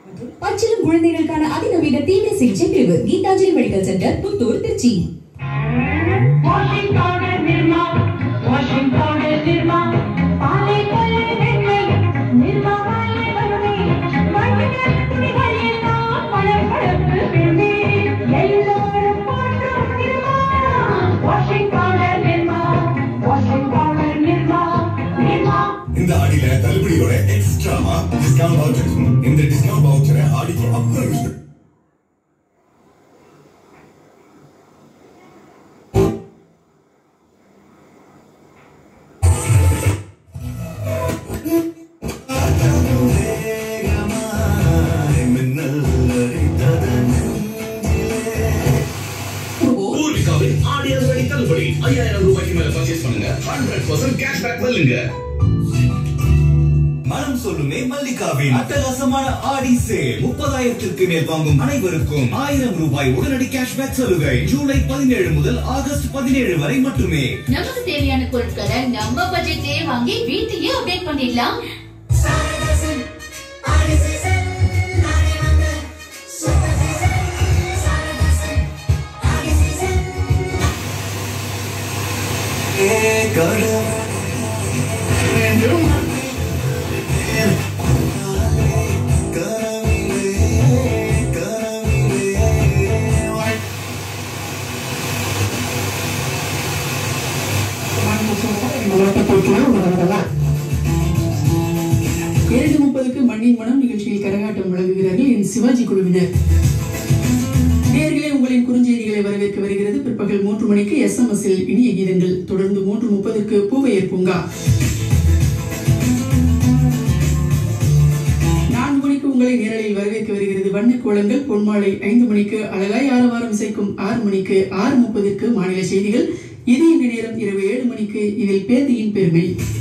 பச்சிலும் குழந்தைகளுக்கான அதிநவீன தீவிர சிகிச்சை பிரிவு Geethanjali medical centre Puthur Tiruchi washing powder Nirma, washing powder Nirma, பாலை கொள்ளை வெண்ணெய், Nirma வாழை வறுமை, மண்ணில் துணிகள் எல்லாம் பளபளப்பு பெண்ணே, எல்லாரும் போற்றும் Nirma, washing powder Nirma, washing powder Nirma, Nirma. இந்த ஆடியில தள்ளுபடியோட எக்ஸ்ட்ராவா டிஸ்கவுண்ட் வவுச்சர் இருக்கும் இந்த டிஸ்கவுண்ட் வவுச்சரை ஆடிக்கு அப்புறம் யூஸ் பண்ணு. பூர்விகாவின் ஆடி அறுவடை தள்ளுபடி ஐயாயிரம் ரூபாய்க்கு மேல பர்ச்சேஸ் பண்ணுங்க ஹண்ட்ரட் பர்சன்ட் கேஷ்பேக் வெல்லுங்க மனம் சொல்லுமே மல்லிகாவின் அட்டகாசமான ஆடி சேல் முப்பதாயிரத்திற்கு மேல் வாங்கும் அனைவருக்கும் ஆயிரம் ரூபாய் உடனடி கேஷ்பேக் சலுகை ஜூலை பதினேழு முதல் ஆகஸ்ட் பதினேழு வரை மட்டுமே நமக்கு தேவையான பொருட்களை நம்ம பட்ஜெட்லயே வாங்கி வீட்டையே அப்டேட் பண்ணிடலாம் இரண்டு முப்பதுக்கு மண்ணின் மனம் நிகழ்ச்சியில் கரகாட்டம் வழங்குகிறார்கள் என் சிவாஜி குழுவினர் நேர்களே உங்களின் குறுஞ்செய்திகளை வரவேற்க வருகிறது பிற்பகல் மூன்று மணிக்கு எஸ் இல் இனிய கீதங்கள் தொடர்ந்து மூன்று முப்பதுக்கு பூவையர் பூங்கா நான்கு மணிக்கு உங்களை நேரலில் வரவேற்க வருகிறது வண்ண கோலங்கள் பொன்மாலை ஐந்து மணிக்கு அழகாய் ஆரவாரம் இசைக்கும் ஆறு மணிக்கு ஆறு முப்பதுக்கு மாநில செய்திகள் இது இந்த நேரம் இரவு ஏழு மணிக்கு இதில் பேத்தியின் பெருமை